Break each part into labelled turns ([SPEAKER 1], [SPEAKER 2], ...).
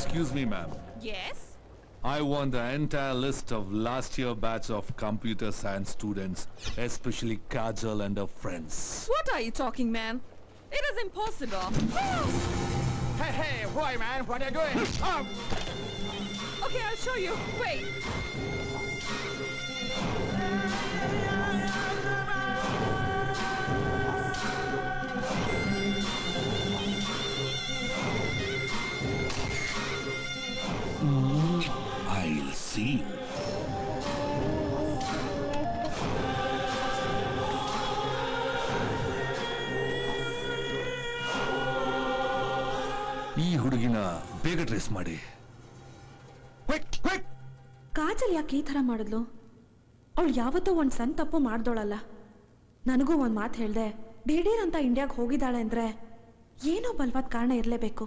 [SPEAKER 1] Excuse me, ma'am.
[SPEAKER 2] Yes?
[SPEAKER 1] I want the entire list of last year batch of computer science students, especially Kajal and her friends.
[SPEAKER 2] What are you talking, man? It is impossible.
[SPEAKER 3] Hey, hey, boy, man, what are you doing? Um,
[SPEAKER 2] Okay, I'll show you. Wait.
[SPEAKER 1] I'll see. ಈ ಹುಡುಗಿನ ಬೇಗ trace ಮಾಡಿ quick quick
[SPEAKER 4] Kajal ಯಾಕೆ ಈ ಥರ ಮಾಡಿದ್ಲು ಅವಳು ಯಾವತ್ತೂ ಒಂದು ಸಣ್ಣ ತಪ್ಪು ಮಾಡ್ದೋಳಲ್ಲ ನನಗೂ ಒಂದು ಮಾತು ಹೇಳ್ದೆ ದಿಢೀರ್ ಅಂತ ಇಂಡಿಯಾಗೆ ಹೋಗಿದ್ದಾಳೆ ಅಂದರೆ ಏನೋ ಬಲವಾದ ಕಾರಣ ಇರಲೇಬೇಕು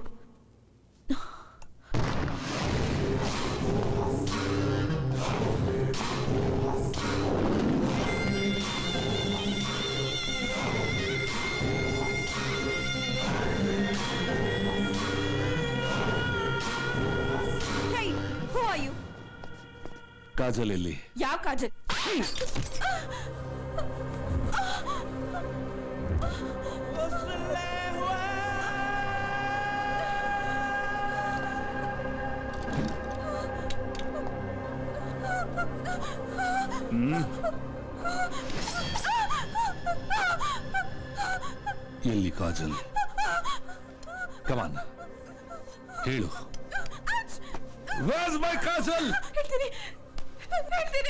[SPEAKER 2] Hey, who are you?
[SPEAKER 1] Kajal ಎಲ್ಲಿ
[SPEAKER 2] ಯಾವ ಕಾಜಲ್
[SPEAKER 1] ಎಲ್ಲಿ ಕಾಜಲ್ ಕಮಾನ್ ಹೇಳು Where's my ಕಾಜಲ್
[SPEAKER 2] ಹೇಳ್ತೀನಿ ಹೇಳ್ತೀನಿ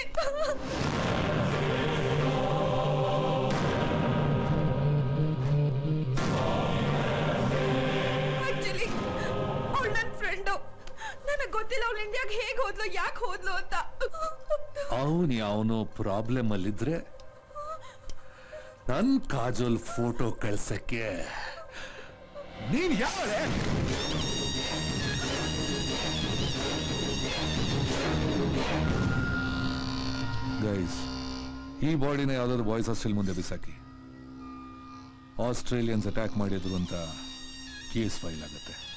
[SPEAKER 2] ಆಕ್ಚುಲಿ ಅವಳು ನನ್ನ ಫ್ರೆಂಡು ನನಗೆ ಗೊತ್ತಿಲ್ಲ ಅವಳು ಇಂಡಿಯಾಗೆ ಹೇಗೆ ಹೋದ್ಲು ಯಾಕೆ ಹೋದ್ಲು ಅಂತ
[SPEAKER 1] ಅವನು ಯಾವನೋ ಪ್ರಾಬ್ಲಮ್ ಅಲ್ಲಿದ್ರೆ ನನ್ ಕಾಜಲ್ ಫೋಟೋ ಕಳ್ಸಕ್ಕೆ ನೀನ್ ಯಾವಳೆ ಗೈಸ್ ಈ ಬಾಡಿನ ಯಾವ್ದಾದ್ರು ಬಾಯ್ಸ್ ಹಾಸ್ಟೆಲ್ ಮುಂದೆ ಬಿಸಾಕಿ ಆಸ್ಟ್ರೇಲಿಯನ್ಸ್ ಅಟ್ಯಾಕ್ ಮಾಡಿದ್ರು ಅಂತ ಕೇಸ್ ಫೈಲ್ ಆಗುತ್ತೆ